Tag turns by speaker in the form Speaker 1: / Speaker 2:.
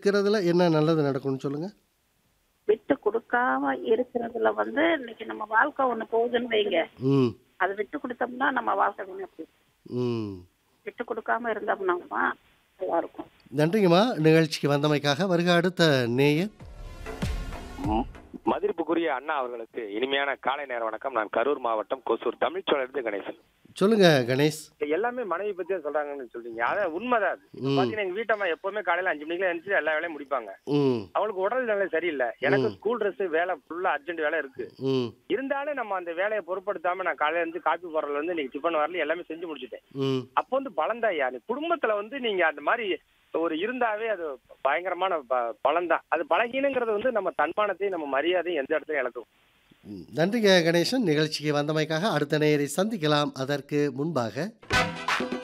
Speaker 1: இருக்கிறதுல என்ன நல்லது நடக்கும்னு சொல்லுங்க
Speaker 2: விட்டு கொடுக்காம இருக்கிறதுல வந்து இன்னைக்கு நம்ம வாழ்க்கை ஒண்ணு போகுதுன்னு வைங்க
Speaker 1: ம்
Speaker 2: அதை விட்டு கொடுத்தோம்னா நம்ம வாழ்க்கை கொஞ்சம் அப்படி
Speaker 1: ம்
Speaker 2: விட்டு கொடுக்காம இருந்தோம்னா நல்லா இருக்கும்
Speaker 1: நன்றிங்கம்மா நிகழ்ச்சிக்கு வந்தமைக்காக வருக அடுத்த நேயர்
Speaker 3: ம். மதிப்புக்குரிய அண்ணா அவர்களுக்கு இனிமையான காலை நேர வணக்கம் நான் கரூர் மாவட்டம் கொசூர் தமிழ்ச்சோழருந்து கணேசன்
Speaker 1: சொல்லுங்க கணேஷ்
Speaker 3: எல்லாமே மனைவி பத்தியே சொல்றாங்கன்னு சொல்றீங்க அதான் உண்மைதான் அது
Speaker 1: ம்
Speaker 3: பாத்தீங்கன்னா எங்க வீட்டம்மா எப்பவுமே காலையில அஞ்சு மணிக்கு எழுந்துச்சு எல்லா வேலையும் முடிப்பாங்க
Speaker 1: ம்
Speaker 3: அவங்களுக்கு உடல் நிலை சரியில்லை எனக்கு
Speaker 1: ம்.
Speaker 3: ஸ்கூல் ட்ரெஸ் வேலை ஃபுல்லா அர்ஜென்ட் வேலை இருக்கு
Speaker 1: ம்
Speaker 3: இருந்தாலும் நம்ம அந்த வேலையை பொருட்படுத்தாம நான் காலையில இருந்து காப்பி போடுறதுல இருந்து இன்னைக்கு டிஃபன் வரல எல்லாமே செஞ்சு முடிச்சிட்டேன்
Speaker 1: ம்
Speaker 3: அப்போ வந்து பலன்தாய்யா நீ குடும்பத்துல வந்து நீங்க அந்த மாதிரி ஒரு இருந்தாவே அது பயங்கரமான ப- பலன்தான் அது பழகினுங்கிறது வந்து நம்ம தன்மானத்தையும் நம்ம மரியாதையும் எந்த இடத்துலயும் இழக்கும்
Speaker 1: நன்றிங்க கணேசன் நிகழ்ச்சிக்கு வந்தமைக்காக அடுத்த நேயரை சந்திக்கலாம் அதற்கு முன்பாக